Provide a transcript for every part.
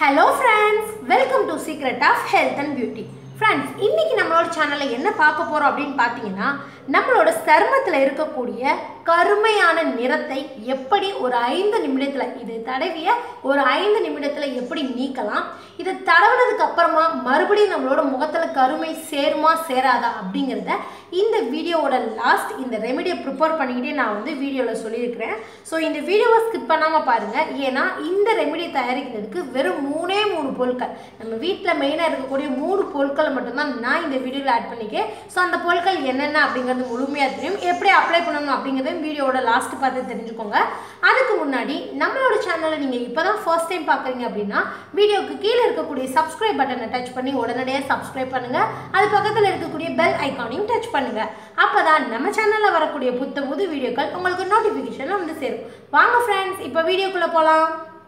hello friends welcome to secret of health and beauty friends இன்னைக்கு நம்மளோட சேனலில் என்ன பார்க்க போகிறோம் அப்படின்னு பார்த்தீங்கன்னா நம்மளோட சருமத்தில் இருக்கக்கூடிய கருமையான நிறத்தை எப்படி ஒரு ஐந்து நிமிடத்தில் இது தடவிய ஒரு ஐந்து நிமிடத்தில் எப்படி நீக்கலாம் இதை தடவுனதுக்கு அப்புறமா மறுபடியும் நம்மளோட முகத்தில் கருமை சேருமா சேராதா அப்படிங்கிறத இந்த வீடியோவோட லாஸ்ட் இந்த ரெமெடியை ப்ரிப்பேர் பண்ணிக்கிட்டே நான் வந்து வீடியோவில் சொல்லியிருக்கிறேன் ஸோ இந்த வீடியோவை ஸ்கிப் பண்ணாமல் பாருங்கள் ஏன்னா இந்த ரெமெடி தயாரிக்கிறதுக்கு வெறும் மூணே மூணு பொருட்கள் நம்ம வீட்டில் மெயினாக இருக்கக்கூடிய மூணு பொருட்களை மட்டும்தான் நான் இந்த வீடியோவில் ஆட் பண்ணிக்கேன் ஸோ அந்த பொருட்கள் என்னென்ன அப்படிங்கிறது முழுமையாக தெரியும் எப்படி அப்ளை பண்ணணும் அப்படிங்கிறதையும் வீடியோவோட லாஸ்ட் பார்த்து தெரிஞ்சுக்கோங்க அதுக்கு முன்னாடி நம்மளோட சேனலை நீங்கள் இப்போ தான் ஃபர்ஸ்ட் டைம் பார்க்குறீங்க அப்படின்னா வீடியோக்கு கீழே இருக்கக்கூடிய சப்ஸ்கிரைப் பட்டனை டச் பண்ணி உடனடியாக சப்ஸ்கிரைப் பண்ணுங்கள் அது பக்கத்தில் இருக்கக்கூடிய பெல் ஐக்கானையும் டச் பண்ணுங்கள் அப்போ தான் நம்ம சேனலில் வரக்கூடிய புத்த புது வீடியோக்கள் உங்களுக்கு நோட்டிஃபிகேஷனில் வந்து சேரும் வாங்க ஃப்ரெண்ட்ஸ் இப்போ வீடியோக்குள்ளே போகலாம்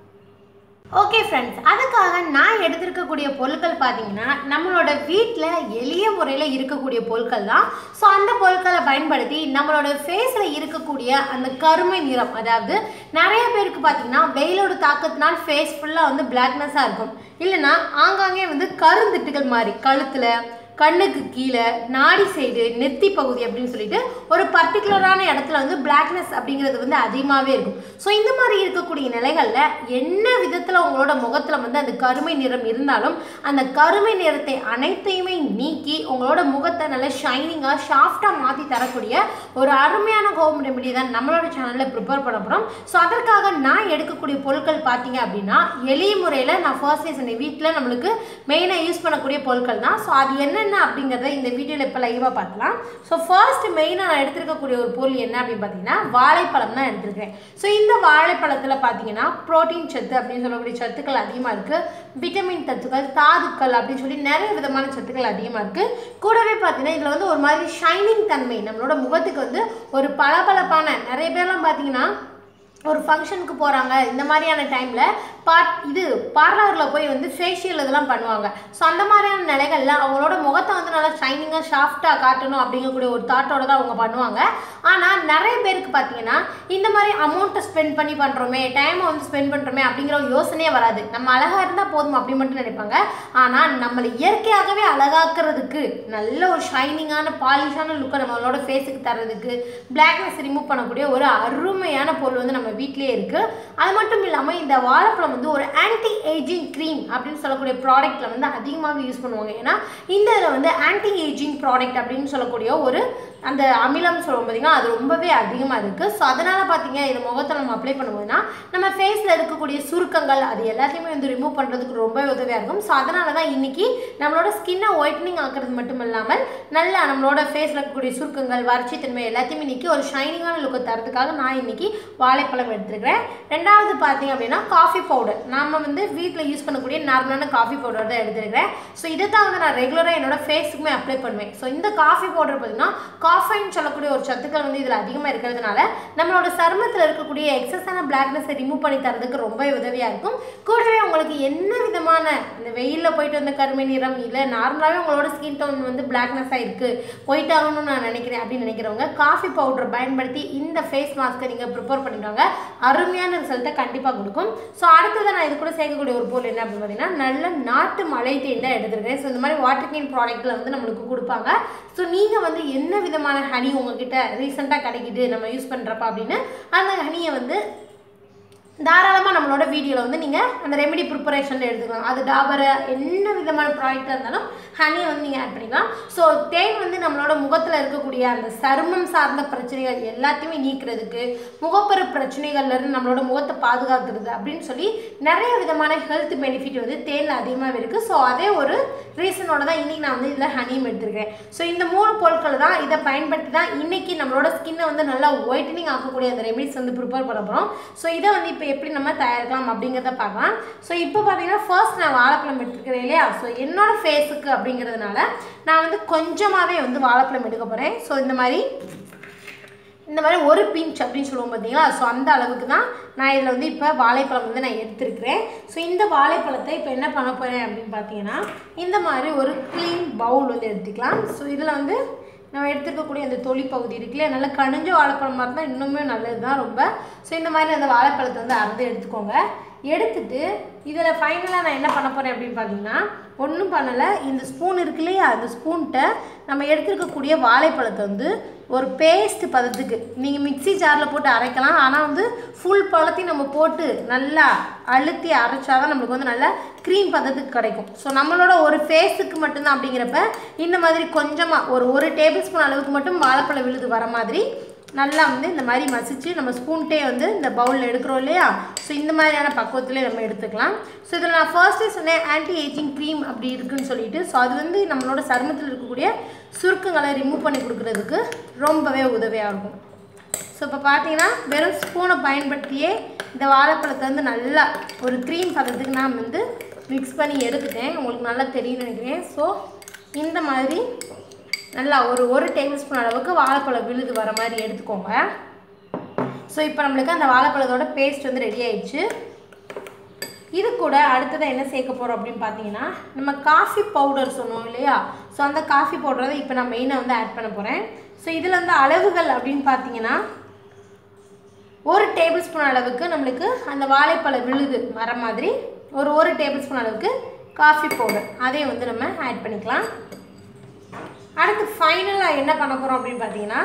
ஓகே ஃப்ரெண்ட்ஸ் அதுக்காக நான் எடுத்திருக்கக்கூடிய பொருட்கள் பார்த்தீங்கன்னா நம்மளோட வீட்டில் எளிய முறையில் இருக்கக்கூடிய பொருட்கள் தான் ஸோ அந்த பொருட்களை பயன்படுத்தி நம்மளோட ஃபேஸில் இருக்கக்கூடிய அந்த கருமை நிறம் அதாவது நிறைய பேருக்கு பார்த்தீங்கன்னா வெயிலோட தாக்கத்தினால் ஃபேஸ் ஃபுல்லாக வந்து பிளாக்னஸாக இருக்கும் இல்லைன்னா ஆங்காங்கே வந்து கருந்திட்டுகள் மாதிரி கழுத்தில் கண்ணுக்கு கீழே நாடி சைடு நெத்தி பகுதி அப்படின்னு சொல்லிட்டு ஒரு பர்டிகுலரான இடத்துல வந்து பிளாக்னஸ் அப்படிங்கிறது வந்து அதிகமாகவே இருக்கும் ஸோ இந்த மாதிரி இருக்கக்கூடிய நிலைகளில் என்ன விதத்தில் உங்களோட முகத்தில் வந்து அந்த கருமை நிறம் இருந்தாலும் அந்த கருமை நிறத்தை அனைத்தையுமே நீக்கி உங்களோட முகத்தை நல்ல ஷைனிங்காக ஷாஃப்டாக மாற்றி தரக்கூடிய ஒரு அருமையான ஹோம் ரெமெடி தான் நம்மளோட சேனலில் ப்ரிப்பேர் பண்ண போகிறோம் ஸோ அதற்காக நான் எடுக்கக்கூடிய பொருட்கள் பார்த்தீங்க அப்படின்னா எளிய முறையில் நான் ஃபர்ஸ்ட் சொன்னேன் வீட்டில் நம்மளுக்கு மெயினாக யூஸ் பண்ணக்கூடிய பொருட்கள் தான் ஸோ அது என்ன என்ன அப்படிங்கிறத இந்த வீடியோவில் இப்போ லைவாக பார்க்கலாம் ஸோ ஃபர்ஸ்ட் மெயினாக நான் எடுத்திருக்கக்கூடிய ஒரு பொருள் என்ன அப்படின்னு பார்த்தீங்கன்னா வாழைப்பழம் தான் எடுத்திருக்கேன் ஸோ இந்த வாழைப்பழத்தில் பார்த்தீங்கன்னா ப்ரோட்டீன் சத்து அப்படின்னு சொல்லக்கூடிய சத்துக்கள் அதிகமாக இருக்குது விட்டமின் சத்துக்கள் தாதுக்கள் அப்படின்னு சொல்லி நிறைய விதமான சத்துக்கள் அதிகமாக இருக்குது கூடவே பார்த்தீங்கன்னா இதில் வந்து ஒரு மாதிரி ஷைனிங் தன்மை நம்மளோட முகத்துக்கு வந்து ஒரு பளபளப்பான நிறைய பேர்லாம் பார்த்தீங்கன்னா ஒரு ஃபங்க்ஷனுக்கு போகிறாங்க இந்த மாதிரியான டைமில் பாட் இது பார்லரில் போய் வந்து ஃபேஷியல் இதெல்லாம் பண்ணுவாங்க ஸோ அந்த மாதிரியான நிலைகளில் அவங்களோட முகத்தை வந்து நல்லா ஷைனிங்காக ஷாஃப்டாக காட்டணும் அப்படிங்கக்கூடிய ஒரு தாட்டோட தான் அவங்க பண்ணுவாங்க ஆனால் நிறைய பேருக்கு பார்த்தீங்கன்னா இந்த மாதிரி அமௌண்ட்டை ஸ்பெண்ட் பண்ணி பண்ணுறோமே டைமை வந்து ஸ்பெண்ட் பண்ணுறோமே அப்படிங்கிற ஒரு யோசனையே வராது நம்ம அழகாக இருந்தால் போதும் அப்படி மட்டும் நினைப்பாங்க ஆனால் நம்மளை இயற்கையாகவே அழகாக்குறதுக்கு நல்ல ஒரு ஷைனிங்கான பாலிஷான லுக்கை நம்மளோட ஃபேஸுக்கு தரதுக்கு பிளாக்னஸ் ரிமூவ் பண்ணக்கூடிய ஒரு அருமையான பொருள் வந்து நம்ம வீட்டிலே இருக்குது அது மட்டும் இல்லாமல் இந்த வாழைப்பழம் வந்து ஒரு ஆன்டி ஏஜிங் க்ரீம் அப்படின்னு சொல்லக்கூடிய ப்ராடக்ட்டில் வந்து அதிகமாகவே யூஸ் பண்ணுவாங்க ஏன்னா இந்த இதில் வந்து ஆன்டி ஏஜிங் ப்ராடக்ட் அப்படின்னு சொல்லக்கூடிய ஒரு அந்த அமிலம் சொல்லுவோம் பார்த்தீங்கன்னா அது ரொம்பவே அதிகமாக இருக்குது ஸோ அதனால் பார்த்தீங்க இது முகத்தில் நம்ம அப்ளை பண்ணும்போதுனா நம்ம ஃபேஸில் இருக்கக்கூடிய சுருக்கங்கள் அது எல்லாத்தையுமே வந்து ரிமூவ் பண்ணுறதுக்கு ரொம்ப உதவியாக இருக்கும் ஸோ அதனால தான் இன்றைக்கி நம்மளோட ஸ்கின்னை ஒயிட்னிங் ஆக்குறது மட்டும் இல்லாமல் நல்லா நம்மளோட ஃபேஸில் இருக்கக்கூடிய சுருக்கங்கள் வறட்சித்தன்மை எல்லாத்தையுமே நீக்கி ஒரு ஷைனிங்கான லுக்கை தரதுக்காக நான் இன்றைக்கி வாழைப்பழம் எடுத்துருக்கிறேன் ரெண்டாவது பார்த்தீங்க அப்படின்னா காஃபி பவுடர் நாம் வந்து வீட்டில் யூஸ் பண்ணக்கூடிய நார்மலான காஃபி பவுடர் தான் எடுத்துருக்கிறேன் ஸோ இதை தான் வந்து நான் ரெகுலராக என்னோட ஃபேஸுக்குமே அப்ளை பண்ணுவேன் ஸோ இந்த காஃபி பவுடர் பார்த்தீங்கன்னா காஃபைன் சொல்லக்கூடிய ஒரு சத்துக்கள் வந்து இதில் அதிகமாக இருக்கிறதுனால நம்மளோட சருமத்தில் இருக்கக்கூடிய எக்ஸஸான பிளாக்னஸை ரிமூவ் பண்ணி தரதுக்கு ரொம்ப உதவியாக இருக்கும் கூடவே உங்களுக்கு என்ன விதமான இந்த வெயிலில் போயிட்டு வந்த கருமை நிறம் இல்லை நார்மலாகவே உங்களோட ஸ்கின் டோன் வந்து பிளாக்னஸாக இருக்குது ஒயிட் ஆகணும்னு நான் நினைக்கிறேன் அப்படின்னு நினைக்கிறவங்க காஃபி பவுடர் பயன்படுத்தி இந்த ஃபேஸ் மாஸ்க்கை நீங்கள் ப்ரிப்பேர் பண்ணிடுவாங்க அருமையான ரிசல்ட்டை கண்டிப்பாக கொடுக்கும் ஸோ அடுத்தது நான் இது கூட சேர்க்கக்கூடிய ஒரு பொருள் என்ன அப்படின்னு பார்த்தீங்கன்னா நல்ல நாட்டு மலை தேன் தான் எடுத்துருக்கேன் ஸோ இந்த மாதிரி வாட்டர் கேன் ப்ராடக்ட்டில் வந்து நம்மளுக்கு கொடுப்பாங்க ஸோ நீங்கள் வந்து என்ன விதமான ஹனி உங்ககிட்ட ரீசெண்டாக கிடைக்குது நம்ம யூஸ் பண்ணுறப்ப அப்படின்னு அந்த ஹனியை வந்து தாராளமாக நம்மளோட வீடியோவில் வந்து நீங்கள் அந்த ரெமெடி ப்ரிப்பரேஷனில் எடுத்துக்கலாம் அது டாபர் என்ன விதமான ப்ராடக்டாக இருந்தாலும் ஹனியை வந்து நீங்கள் ஆட் பண்ணிக்கலாம் ஸோ தேன் வந்து நம்மளோட முகத்தில் இருக்கக்கூடிய அந்த சருமம் சார்ந்த பிரச்சனைகள் எல்லாத்தையுமே நீக்கிறதுக்கு முகப்பரு பிரச்சனைகள்லேருந்து நம்மளோட முகத்தை பாதுகாக்கிறது அப்படின்னு சொல்லி நிறைய விதமான ஹெல்த் பெனிஃபிட் வந்து தேனில் அதிகமாக இருக்குது ஸோ அதே ஒரு ரீசனோட தான் இன்றைக்கி நான் வந்து இதில் ஹனியும் எடுத்துருக்கேன் ஸோ இந்த மூணு பொருட்கள் தான் இதை பயன்படுத்தி தான் இன்றைக்கி நம்மளோட ஸ்கின்னை வந்து நல்லா ஒயிட்டனிங் ஆக்கக்கூடிய அந்த ரெமெடிஸ் வந்து ப்ரிப்பேர் பண்ண போகிறோம் ஸோ இதை வந்து இப்போ எப்படி நம்ம தயாரிக்கலாம் அப்படிங்கிறத பார்க்கலாம் ஸோ இப்போ பார்த்தீங்கன்னா ஃபர்ஸ்ட் நான் வாழைப்பழம் எடுத்துக்கிறேன் இல்லையா ஸோ என்னோட ஃபேஸுக்கு அப்படிங்கிறதுனால நான் வந்து கொஞ்சமாகவே வந்து வாழைப்பழம் எடுக்க போகிறேன் ஸோ இந்த மாதிரி இந்த மாதிரி ஒரு பிஞ்ச் அப்படின்னு சொல்லுவோம் பார்த்தீங்களா ஸோ அந்த அளவுக்கு தான் நான் இதில் வந்து இப்போ வாழைப்பழம் வந்து நான் எடுத்துருக்கிறேன் ஸோ இந்த வாழைப்பழத்தை இப்போ என்ன பண்ண போகிறேன் அப்படின்னு பார்த்தீங்கன்னா இந்த மாதிரி ஒரு க்ளீன் பவுல் வந்து எடுத்துக்கலாம் ஸோ இதில் வந்து நம்ம எடுத்துருக்கக்கூடிய அந்த தொலி பகுதி இருக்குல்லையா நல்லா கனிஞ்ச வாழைப்பழமாக இருந்தால் இன்னுமே நல்லது தான் ரொம்ப ஸோ இந்த மாதிரி அந்த வாழைப்பழத்தை வந்து அறுந்து எடுத்துக்கோங்க எடுத்துட்டு இதில் ஃபைனலாக நான் என்ன பண்ண போகிறேன் அப்படின்னு பார்த்தீங்கன்னா ஒன்றும் பண்ணலை இந்த ஸ்பூன் இருக்கு இல்லையா அந்த ஸ்பூன்கிட்ட நம்ம எடுத்துருக்கக்கூடிய வாழைப்பழத்தை வந்து ஒரு பேஸ்ட் பதத்துக்கு நீங்கள் மிக்ஸி ஜாரில் போட்டு அரைக்கலாம் ஆனால் வந்து ஃபுல் பழத்தையும் நம்ம போட்டு நல்லா அழுத்தி அரைச்சாதான் நம்மளுக்கு வந்து நல்லா க்ரீம் பதத்துக்கு கிடைக்கும் ஸோ நம்மளோட ஒரு ஃபேஸுக்கு மட்டும்தான் அப்படிங்கிறப்ப இந்த மாதிரி கொஞ்சமாக ஒரு ஒரு டேபிள் ஸ்பூன் அளவுக்கு மட்டும் வாழைப்பழ விழுது வர மாதிரி நல்லா வந்து இந்த மாதிரி மசிச்சு நம்ம ஸ்பூன்ட்டே வந்து இந்த பவுலில் எடுக்கிறோம் இல்லையா ஸோ இந்த மாதிரியான பக்குவத்திலே நம்ம எடுத்துக்கலாம் ஸோ இதில் நான் ஃபர்ஸ்ட்டே சொன்னேன் ஆன்டி ஏஜிங் க்ரீம் அப்படி இருக்குன்னு சொல்லிட்டு ஸோ அது வந்து நம்மளோட சருமத்தில் இருக்கக்கூடிய சுருக்கங்களை ரிமூவ் பண்ணி கொடுக்குறதுக்கு ரொம்பவே உதவியாக இருக்கும் ஸோ இப்போ பார்த்தீங்கன்னா வெறும் ஸ்பூனை பயன்படுத்தியே இந்த வாழைப்பழத்தை வந்து நல்லா ஒரு க்ரீம் பதத்துக்கு நான் வந்து மிக்ஸ் பண்ணி எடுத்துட்டேன் உங்களுக்கு நல்லா தெரியும்னு நினைக்கிறேன் ஸோ இந்த மாதிரி நல்லா ஒரு ஒரு டேபிள் ஸ்பூன் அளவுக்கு வாழைப்பழம் விழுது வர மாதிரி எடுத்துக்கோங்க ஸோ இப்போ நம்மளுக்கு அந்த வாழைப்பழத்தோட பேஸ்ட் வந்து ரெடி ஆயிடுச்சு இது கூட அடுத்ததாக என்ன சேர்க்க போகிறோம் அப்படின்னு பார்த்தீங்கன்னா நம்ம காஃபி பவுடர் சொன்னோம் இல்லையா ஸோ அந்த காஃபி பவுடரை இப்போ நான் மெயினாக வந்து ஆட் பண்ண போகிறேன் ஸோ இதில் வந்து அளவுகள் அப்படின்னு பார்த்தீங்கன்னா ஒரு டேபிள் ஸ்பூன் அளவுக்கு நம்மளுக்கு அந்த வாழைப்பழ விழுது வர மாதிரி ஒரு ஒரு டேபிள் ஸ்பூன் அளவுக்கு காஃபி பவுடர் அதையும் வந்து நம்ம ஆட் பண்ணிக்கலாம் அடுத்து ஃபைனலாக என்ன பண்ண போகிறோம் அப்படின்னு பார்த்தீங்கன்னா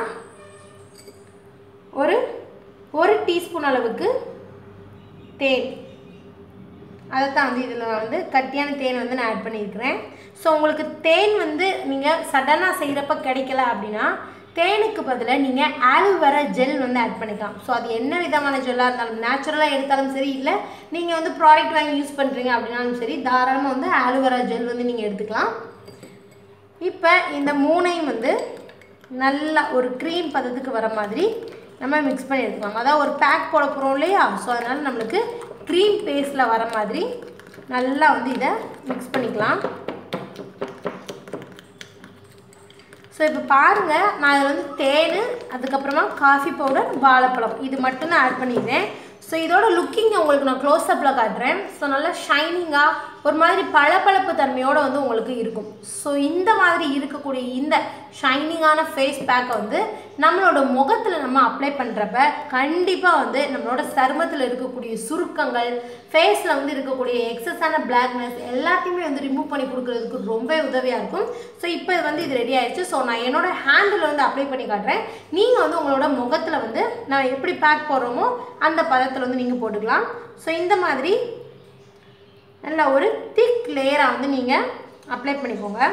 ஒரு ஒரு டீஸ்பூன் அளவுக்கு தேன் அதை தான் வந்து இதில் நான் வந்து கட்டியான தேன் வந்து நான் ஆட் பண்ணியிருக்கிறேன் ஸோ உங்களுக்கு தேன் வந்து நீங்கள் சடனாக செய்கிறப்ப கிடைக்கல அப்படின்னா தேனுக்கு பதிலாக நீங்கள் ஆலோவேரா ஜெல் வந்து ஆட் பண்ணிக்கலாம் ஸோ அது என்ன விதமான ஜெல்லாக இருந்தாலும் நேச்சுரலாக எடுத்தாலும் சரி இல்லை நீங்கள் வந்து ப்ராடக்ட் வாங்கி யூஸ் பண்ணுறீங்க அப்படின்னாலும் சரி தாராளமாக வந்து ஆலோவேரா ஜெல் வந்து நீங்கள் எடுத்துக்கலாம் இப்போ இந்த மூணையும் வந்து நல்லா ஒரு க்ரீம் பதத்துக்கு வர மாதிரி நம்ம மிக்ஸ் பண்ணி எடுத்துக்கலாம் அதாவது ஒரு பேக் போட போகிறோம் இல்லையா ஸோ அதனால் நம்மளுக்கு க்ரீம் பேஸ்டில் வர மாதிரி நல்லா வந்து இதை மிக்ஸ் பண்ணிக்கலாம் ஸோ இப்போ பாருங்கள் நான் இதில் வந்து தேன் அதுக்கப்புறமா காஃபி பவுடர் வாழைப்பழம் இது மட்டும் தான் ஆட் பண்ணிக்கிறேன் ஸோ இதோட லுக்கிங் உங்களுக்கு நான் க்ளோஸ்அப்பில் காட்டுறேன் ஸோ நல்லா ஷைனிங்காக ஒரு மாதிரி பளபளப்பு தன்மையோடு வந்து உங்களுக்கு இருக்கும் ஸோ இந்த மாதிரி இருக்கக்கூடிய இந்த ஷைனிங்கான ஃபேஸ் பேக்கை வந்து நம்மளோட முகத்தில் நம்ம அப்ளை பண்ணுறப்ப கண்டிப்பாக வந்து நம்மளோட சருமத்தில் இருக்கக்கூடிய சுருக்கங்கள் ஃபேஸில் வந்து இருக்கக்கூடிய எக்ஸஸான பிளாக்னஸ் எல்லாத்தையுமே வந்து ரிமூவ் பண்ணி கொடுக்குறதுக்கு ரொம்ப உதவியாக இருக்கும் ஸோ இப்போ வந்து இது ரெடி ஆயிடுச்சு ஸோ நான் என்னோட ஹேண்டில் வந்து அப்ளை பண்ணி காட்டுறேன் நீங்கள் வந்து உங்களோட முகத்தில் வந்து நான் எப்படி பேக் போடுறோமோ அந்த பதத்தில் வந்து நீங்கள் போட்டுக்கலாம் ஸோ இந்த மாதிரி நல்ல ஒரு திக் லேயராக வந்து நீங்கள் அப்ளை பண்ணிக்கோங்க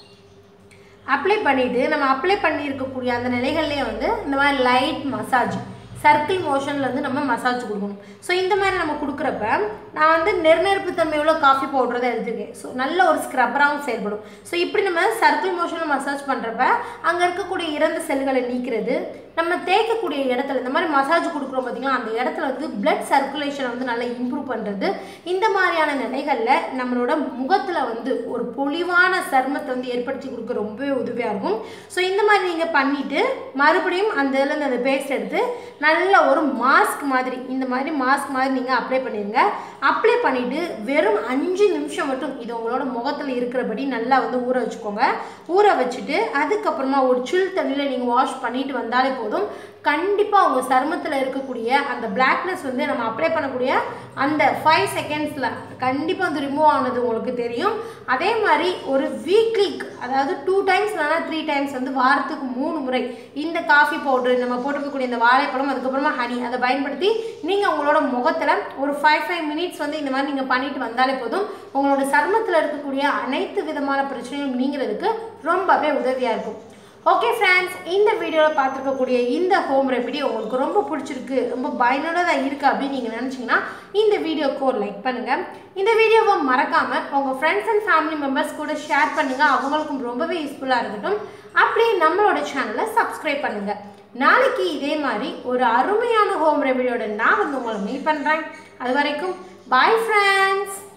அப்ளை பண்ணிவிட்டு நம்ம அப்ளை பண்ணியிருக்கக்கூடிய அந்த நிலைகள்லேயே வந்து இந்த மாதிரி லைட் மசாஜ் சர்க்கிள் மோஷனில் வந்து நம்ம மசாஜ் கொடுக்கணும் ஸோ இந்த மாதிரி நம்ம கொடுக்குறப்ப நான் வந்து நெருநெருப்பு தன்மை உள்ள காஃபி பவுடர் தான் எடுத்துருக்கேன் ஸோ நல்ல ஒரு ஸ்க்ரப்பராகவும் செயல்படும் ஸோ இப்படி நம்ம சர்க்கிள் மோஷனில் மசாஜ் பண்ணுறப்ப அங்கே இருக்கக்கூடிய இறந்த செல்களை நீக்கிறது நம்ம தேய்க்கக்கூடிய இடத்துல இந்த மாதிரி மசாஜ் கொடுக்குறோம் பார்த்தீங்களா அந்த இடத்துல வந்து பிளட் சர்க்குலேஷனை வந்து நல்லா இம்ப்ரூவ் பண்ணுறது இந்த மாதிரியான நிலைகளில் நம்மளோட முகத்தில் வந்து ஒரு பொலிவான சர்மத்தை வந்து ஏற்படுத்தி கொடுக்க ரொம்பவே உதவியாக இருக்கும் ஸோ இந்த மாதிரி நீங்கள் பண்ணிவிட்டு மறுபடியும் அந்த இதுலேருந்து அந்த பேஸ்ட் எடுத்து நல்ல ஒரு மாஸ்க் மாதிரி இந்த மாதிரி மாஸ்க் மாதிரி நீங்கள் அப்ளை பண்ணிடுங்க அப்ளை பண்ணிவிட்டு வெறும் அஞ்சு நிமிஷம் மட்டும் இது உங்களோட முகத்தில் இருக்கிறபடி நல்லா வந்து ஊற வச்சுக்கோங்க ஊற வச்சுட்டு அதுக்கப்புறமா ஒரு சில் தண்ணியில் நீங்கள் வாஷ் பண்ணிட்டு வந்தாலே போதும் கண்டிப்பாக உங்கள் சருமத்தில் இருக்கக்கூடிய அந்த பிளாக்னஸ் வந்து நம்ம அப்ளை பண்ணக்கூடிய அந்த ஃபைவ் செகண்ட்ஸில் கண்டிப்பாக வந்து ரிமூவ் ஆனது உங்களுக்கு தெரியும் அதே மாதிரி ஒரு வீக்லி அதாவது டூ டைம்ஸ் இல்லைனா த்ரீ டைம்ஸ் வந்து வாரத்துக்கு மூணு முறை இந்த காஃபி பவுடர் நம்ம போட்டுக்கக்கூடிய இந்த வாழைப்பழம் அதுக்கப்புறமா ஹனி அதை பயன்படுத்தி நீங்கள் உங்களோட முகத்தில் ஒரு ஃபைவ் ஃபைவ் மினிட்ஸ் வந்து இந்த மாதிரி நீங்கள் பண்ணிட்டு வந்தாலே போதும் உங்களோட சருமத்தில் இருக்கக்கூடிய அனைத்து விதமான பிரச்சனைகளும் நீங்கிறதுக்கு ரொம்பவே உதவியாக இருக்கும் ஓகே ஃப்ரெண்ட்ஸ் இந்த வீடியோவில் பார்த்துருக்கக்கூடிய இந்த ஹோம் ரெமெடி உங்களுக்கு ரொம்ப பிடிச்சிருக்கு ரொம்ப பயனுள்ளதாக இருக்குது அப்படின்னு நீங்கள் நினச்சிங்கன்னா இந்த வீடியோக்கு ஒரு லைக் பண்ணுங்கள் இந்த வீடியோவை மறக்காமல் உங்கள் ஃப்ரெண்ட்ஸ் அண்ட் ஃபேமிலி மெம்பர்ஸ் கூட ஷேர் பண்ணுங்கள் அவங்களுக்கும் ரொம்பவே யூஸ்ஃபுல்லாக இருக்கட்டும் அப்படியே நம்மளோட சேனலை சப்ஸ்கிரைப் பண்ணுங்கள் நாளைக்கு இதே மாதிரி ஒரு அருமையான ஹோம் ரெமெடியோட நான் வந்து உங்களை மீட் பண்ணுறேன் அது வரைக்கும் பாய் ஃப்ரெண்ட்ஸ்